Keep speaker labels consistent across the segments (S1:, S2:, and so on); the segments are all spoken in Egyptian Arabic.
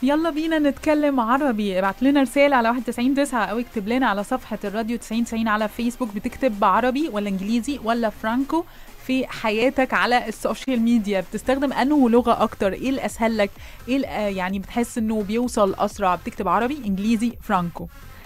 S1: يلا بينا نتكلم عربي ابعت لنا رسالة على 199 أو اكتب لنا على صفحة الراديو 9090 على فيسبوك بتكتب عربي ولا إنجليزي ولا فرانكو في حياتك على السوشيال ميديا بتستخدم انه لغة أكتر إيه الأسهل لك إيه ال- آه يعني بتحس إنه بيوصل أسرع بتكتب عربي إنجليزي فرانكو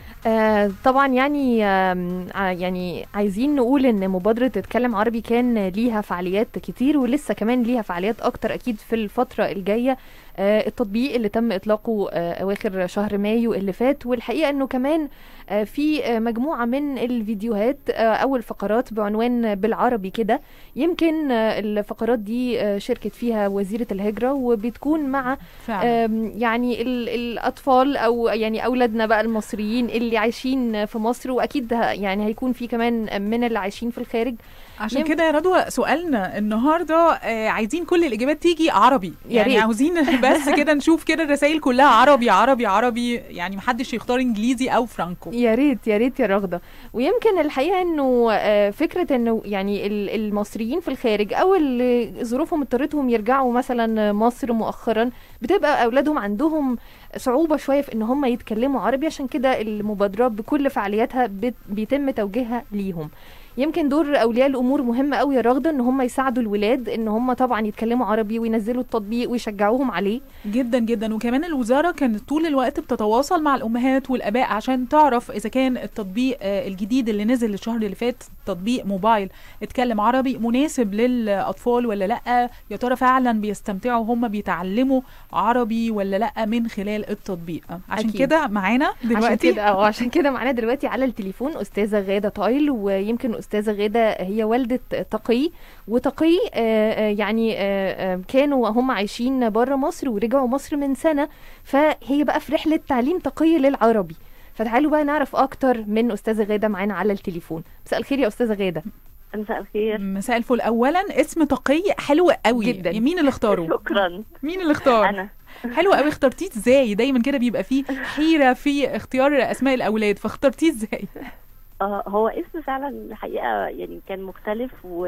S2: آه طبعا يعني آم، ع- يعني عايزين نقول ان مبادرة اتكلم عربي كان ليها فعاليات كتير ولسه كمان ليها فعاليات اكتر اكيد في الفترة الجاية آه التطبيق اللي تم اطلاقه آه اواخر شهر مايو اللي فات والحقيقة انه كمان آه في آه مجموعة من الفيديوهات آه او الفقرات بعنوان بالعربي كده يمكن آه الفقرات دي آه شاركت فيها وزيرة الهجرة وبتكون مع
S1: فعلا
S2: أم، يعني ال- الاطفال او يعني اولادنا بقى المصريين اللي عايشين في مصر واكيد ه- يعني هيكون في كمان من اللي عايشين في الخارج
S1: عشان
S2: يم-
S1: كده يا رضوى سؤالنا النهارده آه عايزين كل الاجابات تيجي عربي
S2: يا
S1: يعني
S2: ريت.
S1: عاوزين بس كده نشوف كده الرسائل كلها عربي عربي عربي يعني محدش يختار انجليزي او فرانكو
S2: يا ريت يا ريت يا رغده ويمكن الحقيقه انه آه، فكره انه يعني ال- المصريين في الخارج او اللي ظروفهم اضطرتهم يرجعوا مثلا مصر مؤخرا بتبقى اولادهم عندهم صعوبه شويه في ان هم يتكلموا عربي عشان كده المبادره بكل فعالياتها بت- بيتم توجيهها ليهم يمكن دور اولياء الامور مهم قوي يا رغده ان هم يساعدوا الولاد ان هم طبعا يتكلموا عربي وينزلوا التطبيق ويشجعوهم عليه
S1: جدا جدا وكمان الوزاره كانت طول الوقت بتتواصل مع الامهات والاباء عشان تعرف اذا كان التطبيق آه، الجديد اللي نزل الشهر اللي فات تطبيق موبايل اتكلم عربي مناسب للاطفال ولا لا يا ترى فعلا بيستمتعوا هم بيتعلموا عربي ولا لا من خلال التطبيق عشان
S2: أكيد.
S1: كده معانا
S2: عشان
S1: دلوقتي
S2: كده اه عشان كده معانا دلوقتي على التليفون استاذه غاده طايل ويمكن استاذه غاده هي والده تقي وتقي آه، آه، يعني آه، آه، كانوا هم عايشين بره مصر ورجعوا مصر من سنه فهي بقى في رحله تعليم تقي للعربي فتعالوا بقى نعرف اكتر من استاذه غاده معانا على التليفون مساء الخير يا استاذه غاده
S3: مساء الخير
S1: مساء الفل اولا اسم تقي حلو قوي
S2: جدا.
S1: مين اللي اختاره
S3: شكرا
S1: مين اللي اختار
S3: انا
S1: حلو قوي اخترتيه ازاي دايما كده بيبقى فيه حيره في اختيار اسماء الاولاد فاخترتيه ازاي
S3: آه هو اسم فعلا الحقيقه يعني كان مختلف و...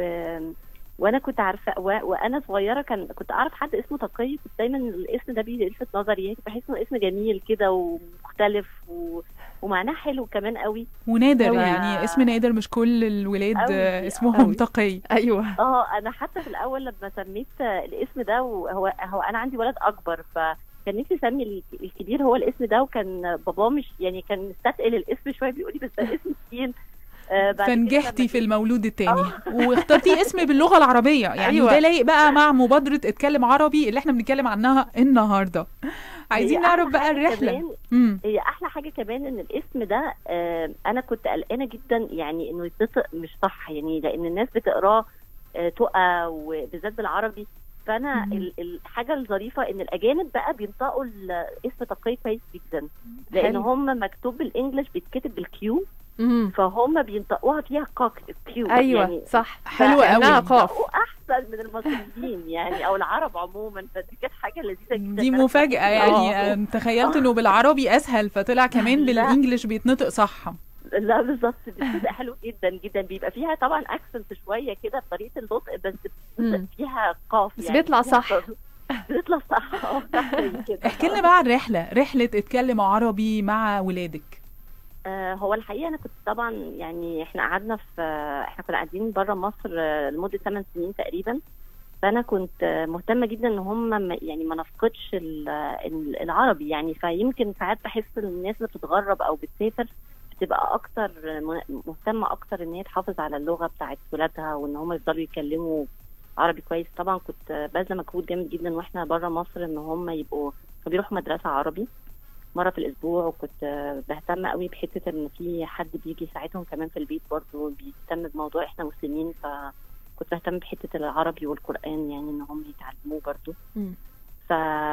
S3: وانا كنت عارفه و... وانا صغيره كان كنت اعرف حد اسمه تقي كنت دايما الاسم ده بيلفت نظري يعني بحس انه اسم جميل كده ومختلف و... ومعناه حلو كمان قوي
S1: ونادر
S3: أوي.
S1: يعني اسم نادر مش كل الولاد
S3: أوي،
S1: آه، اسمهم
S2: أوي.
S1: تقي
S2: ايوه
S3: اه انا حتى في الاول لما سميت الاسم ده وهو هو انا عندي ولد اكبر فكان نفسي اسمي ال- الكبير هو الاسم ده وكان باباه مش يعني كان مستثقل الاسم شويه بيقول لي بس ده اسم تقيل آه، بعد كده
S1: فنجحتي
S3: لما
S1: في المولود التاني واخترتي اسم باللغه العربيه يعني
S2: أيوة.
S1: ده لايق بقى مع مبادره اتكلم عربي اللي احنا بنتكلم عنها النهارده عايزين
S3: هي
S1: نعرف
S3: أحلى
S1: بقى
S3: حاجة
S1: الرحله
S3: كمان
S1: امم
S3: هي احلى حاجه كمان ان الاسم ده آه، انا كنت قلقانه جدا يعني انه يتنطق مش صح يعني لان الناس بتقراه آه، تقى وبالذات بالعربي فانا
S1: مم.
S3: ال- الحاجه الظريفه ان الاجانب بقى بينطقوا الاسم تقي كويس جدا لان
S2: حلو.
S3: هم مكتوب بالانجلش بيتكتب بالكيو
S2: مم.
S3: فهم بينطقوها فيها كاك كيو
S2: ايوه
S3: يعني
S2: صح
S1: حلو
S2: كأنها
S1: قوي.
S2: قاف
S3: بينطقوا احسن من المصريين يعني او العرب عموما فدي كانت حاجه لذيذه جدا
S1: دي مفاجاه يعني
S3: آه.
S1: آه، تخيلت انه بالعربي اسهل فطلع كمان
S3: لا.
S1: بالانجلش بيتنطق صح
S3: لا بالظبط بتبقى حلو جدا جدا بيبقى فيها طبعا اكسنت شويه كده بطريقه النطق بس بتبقى
S2: مم.
S3: فيها قاف
S2: بس
S3: يعني
S2: بيطلع
S3: فيها
S2: صح.
S3: قاف. بيطلع صح اه صح زي كده
S1: احكي لنا بقى عن رحله رحله اتكلم عربي مع ولادك
S3: آه هو الحقيقه انا كنت طبعا يعني احنا قعدنا في احنا كنا قاعدين بره مصر آه، لمده 8 سنين تقريبا فانا كنت آه، مهتمه جدا ان هم ما- يعني ما نفقدش ال- ال- العربي يعني فيمكن ساعات بحس ان الناس اللي بتتغرب او بتسافر بتبقى اكتر م- مهتمه اكتر ان هي تحافظ على اللغه بتاعت ولادها وان هم يفضلوا يتكلموا عربي كويس طبعا كنت آه، باذله مجهود جامد جدا واحنا بره مصر ان هم يبقوا فبيروحوا مدرسه عربي مره في الاسبوع وكنت آه، بهتم قوي بحته ان في حد بيجي يساعدهم كمان في البيت برضه بيهتم بموضوع احنا مسلمين فكنت بهتم بحته العربي والقران يعني ان هم يتعلموه برضه
S2: مم.
S3: ف...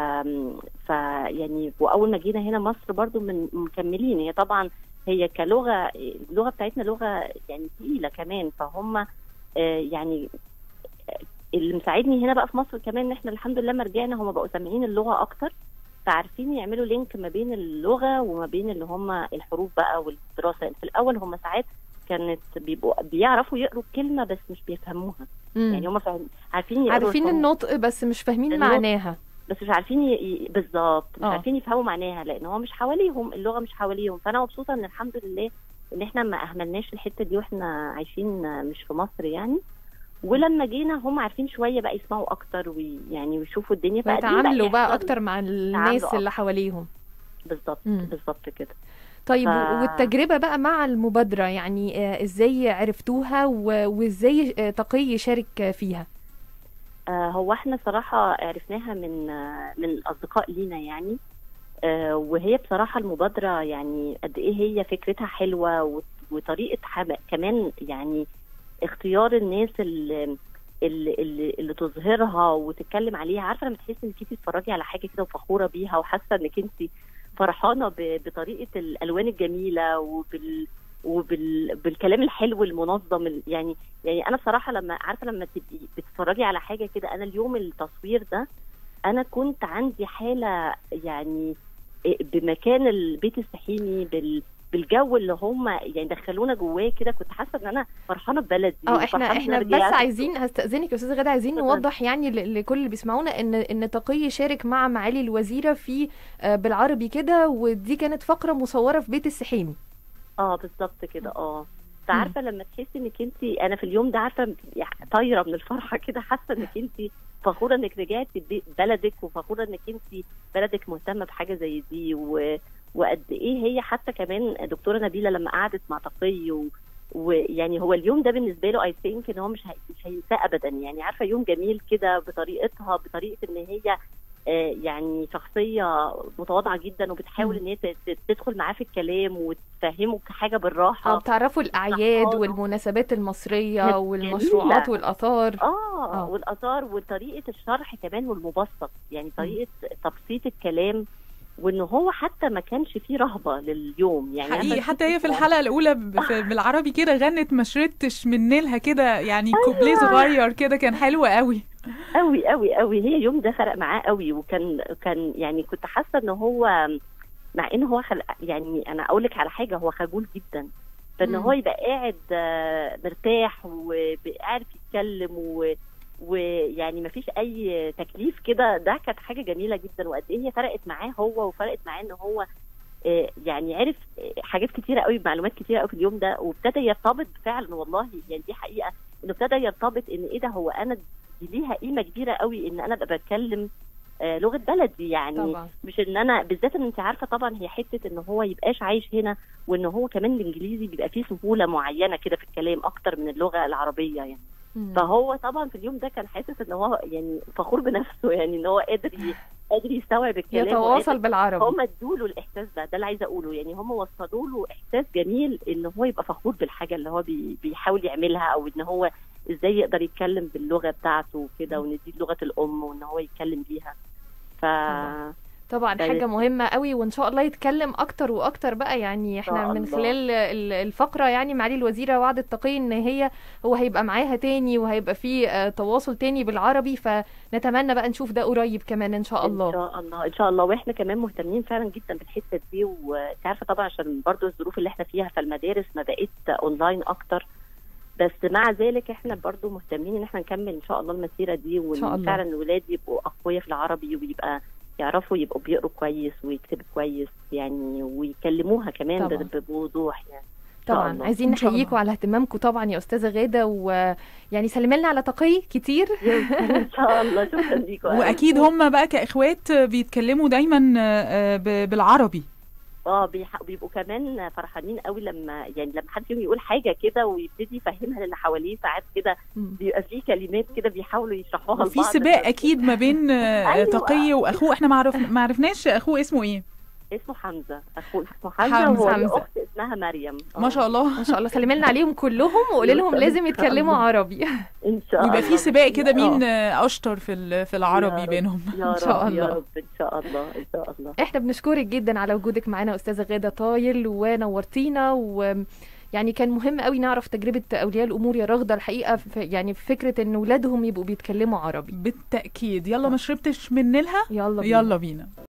S3: ف يعني واول ما جينا هنا مصر برضو من مكملين هي طبعا هي كلغه اللغه بتاعتنا لغه يعني تقيله كمان فهم آه، يعني آه، اللي مساعدني هنا بقى في مصر كمان ان احنا الحمد لله لما رجعنا هم بقوا سامعين اللغه اكتر فعارفين يعملوا لينك ما بين اللغه وما بين اللي هم الحروف بقى والدراسه في الاول هم ساعات كانت بيبقوا بيعرفوا يقروا الكلمه بس مش بيفهموها
S2: مم.
S3: يعني هم فاهم عارفين يقروا
S2: عارفين
S3: الحروف.
S2: النطق بس مش فاهمين
S3: النطق.
S2: معناها
S3: بس مش عارفين ي... ي- بالظبط مش
S2: آه.
S3: عارفين يفهموا معناها لان هو مش حواليهم اللغه مش حواليهم فانا مبسوطه ان الحمد لله ان احنا ما اهملناش الحته دي واحنا عايشين مش في مصر يعني ولما جينا هم عارفين شويه بقى يسمعوا اكتر ويعني ويشوفوا الدنيا فقاعدين
S2: ويتعاملوا بقى
S3: يحضروا.
S2: اكتر مع الناس
S3: أكتر.
S2: اللي حواليهم
S3: بالظبط
S2: مم.
S3: بالظبط كده
S2: طيب
S3: ف-
S2: والتجربة بقى مع المبادرة يعني آه، ازاي عرفتوها و- وازاي آه، تقي يشارك فيها
S3: آه، هو احنا صراحة عرفناها من آه، من أصدقاء لينا يعني آه، وهي بصراحة المبادرة يعني قد إيه هي فكرتها حلوة وت- وطريقة حم- كمان يعني اختيار الناس اللي اللي, اللي, اللي تظهرها وتتكلم عليها عارفة لما تحسي إنك انت تتفرجي على حاجة كده وفخورة بيها وحاسة إنك انت فرحانة ب- بطريقة الألوان الجميلة وبال وبال بالكلام الحلو المنظم ال- يعني يعني انا بصراحه لما عارفه لما تبقي بتتفرجي على حاجه كده انا اليوم التصوير ده انا كنت عندي حاله يعني إيه بمكان البيت السحيمي بال بالجو اللي هم يعني دخلونا جواه كده كنت حاسه ان انا فرحانه ببلدي
S2: اه احنا
S3: وفرحانة إن
S2: احنا
S3: أنا
S2: بس
S3: رجعت.
S2: عايزين هستأذنك يا استاذة غادة عايزين
S3: اتفضل.
S2: نوضح يعني ل- لكل اللي بيسمعونا ان ان تقي يشارك مع معالي الوزيرة في آه، بالعربي كده ودي كانت فقرة مصورة في بيت السحيمي
S3: اه بالظبط كده اه انت عارفه لما تحسي انك انت انا في اليوم ده عارفه بتبقي طايره من الفرحه كده حاسه انك انت فخوره انك رجعتي بي- بلدك وفخوره انك انت بلدك مهتمه بحاجه زي دي و... وقد ايه هي حتى كمان دكتوره نبيله لما قعدت مع تقي و... ويعني هو اليوم ده بالنسبه له اي ثينك ان هو مش هي... مش هينساه ابدا يعني عارفه يوم جميل كده بطريقتها بطريقه ان هي آه، يعني شخصيه متواضعه جدا وبتحاول
S2: مم.
S3: ان هي ت- ت- تدخل معاه في الكلام وتفهمه حاجه بالراحه
S2: اه بتعرفوا الاعياد
S3: فرحانة.
S2: والمناسبات المصرية
S3: كانت
S2: والمشروعات
S3: جميلة.
S2: والاثار
S3: اه,
S2: آه.
S3: والاثار وطريقه الشرح كمان والمبسط يعني طريقه تبسيط الكلام وان هو حتى ما كانش فيه رهبه لليوم يعني
S1: حقيقي
S3: أنا
S1: حتى هي في
S3: بشوف-
S1: الحلقه الاولى ب- في- بالعربي كده غنت ما شربتش من نيلها كده يعني كوبليه صغير كده كان حلو قوي
S3: قوي قوي قوي هي يوم ده فرق معاه قوي وكان كان يعني كنت حاسه ان هو مع ان هو خل... يعني انا اقول لك على حاجه هو خجول جدا فان
S2: مم.
S3: هو يبقى قاعد آه، مرتاح وعارف يتكلم و... ويعني ما فيش اي تكليف كده ده كانت حاجه جميله جدا وقد ايه هي فرقت معاه هو وفرقت معاه ان هو آه، يعني عرف آه، حاجات كتيره قوي معلومات كتيره قوي في اليوم ده وابتدى يرتبط فعلا والله يعني دي حقيقه انه ابتدى يرتبط ان ايه ده هو انا دي ليها قيمه كبيره قوي ان انا ابقى بتكلم آه، لغه بلدي يعني
S2: طبعا
S3: مش ان انا بالذات ان انت عارفه طبعا هي حته ان هو يبقاش عايش هنا وان هو كمان الانجليزي بيبقى فيه سهوله معينه كده في الكلام اكتر من اللغه العربيه يعني
S2: مم.
S3: فهو طبعا في اليوم ده كان حاسس ان هو يعني فخور بنفسه يعني ان هو قادر ي- قادر يستوعب الكلام
S2: يتواصل
S3: وقادر-
S2: بالعربي
S3: هم ادوا له الاحساس ده ده اللي عايزه اقوله يعني هم وصلوا له احساس جميل ان هو يبقى فخور بالحاجه اللي هو بي بيحاول يعملها او ان هو ازاي يقدر يتكلم باللغه بتاعته وكده وان دي لغه الام وان هو يتكلم بيها ف
S2: طبعا. طبعا
S3: ده
S2: حاجة مهمة قوي وإن شاء الله يتكلم أكتر وأكتر بقى يعني احنا
S3: شاء
S2: من
S3: الله.
S2: خلال ال- الفقرة يعني معالي الوزيرة وعدت تقي إن هي هو هيبقى معاها تاني وهيبقى في آه، تواصل تاني بالعربي فنتمنى بقى نشوف ده قريب كمان إن شاء
S3: ان
S2: الله
S3: شاء الله ان شاء الله واحنا كمان مهتمين فعلا جدا بالحته دي وانت عارفه طبعا عشان برضو الظروف اللي احنا فيها فالمدارس ما بقت اونلاين اكتر بس مع ذلك احنا برضو مهتمين ان احنا نكمل ان شاء الله المسيره دي
S2: إن شاء
S3: وان
S2: الله.
S3: فعلا الولاد يبقوا اقوياء في العربي ويبقى يعرفوا يبقوا بيقروا كويس ويكتبوا كويس يعني ويكلموها كمان
S2: طبعا.
S3: ب- بوضوح يعني شاء
S2: طبعا
S3: الله.
S2: عايزين
S1: إن شاء
S2: نحييكم
S1: الله.
S2: على اهتمامكم طبعا يا أستاذة غادة ويعني سلمي لنا على تقي كتير
S3: ان شاء الله شكرا ليكم
S1: واكيد هم بقى كاخوات بيتكلموا دايما آه، ب- بالعربي
S3: اه بيح- بيبقوا كمان فرحانين قوي لما يعني لما حد فيهم يقول حاجه كده ويبتدي يفهمها للي حواليه ساعات كده
S2: مم.
S3: بيبقى في كلمات كده بيحاولوا يشرحوها
S1: وفي
S3: لبعض
S1: سباق اكيد ما بين آه،
S3: أيوة.
S1: تقي واخوه احنا ما عرف ما عرفناش اخوه اسمه ايه
S3: اسمه حمزه اخوه اسمه حمزه
S1: حمزة.
S3: وهو
S2: حمزة.
S3: اخت اسمها مريم آه.
S1: ما شاء الله
S2: ما شاء الله سلمي لنا عليهم كلهم وقولي لهم لازم يتكلموا عربي
S3: ان شاء الله
S1: ويبقى في سباق كده
S3: آه.
S1: مين آه، اشطر في ال- في العربي
S3: رب.
S1: بينهم
S3: يا
S2: إن شاء
S3: رب يا
S2: الله.
S3: رب ان شاء الله ان شاء الله
S2: احنا بنشكرك جدا على وجودك معانا استاذه غاده طايل ونورتينا و يعني كان مهم قوي نعرف تجربه اولياء الامور يا رغده الحقيقه في يعني في فكره ان ولادهم يبقوا بيتكلموا عربي
S1: بالتاكيد يلا ما شربتش من نيلها
S2: يلا بينا.
S1: يلا بينا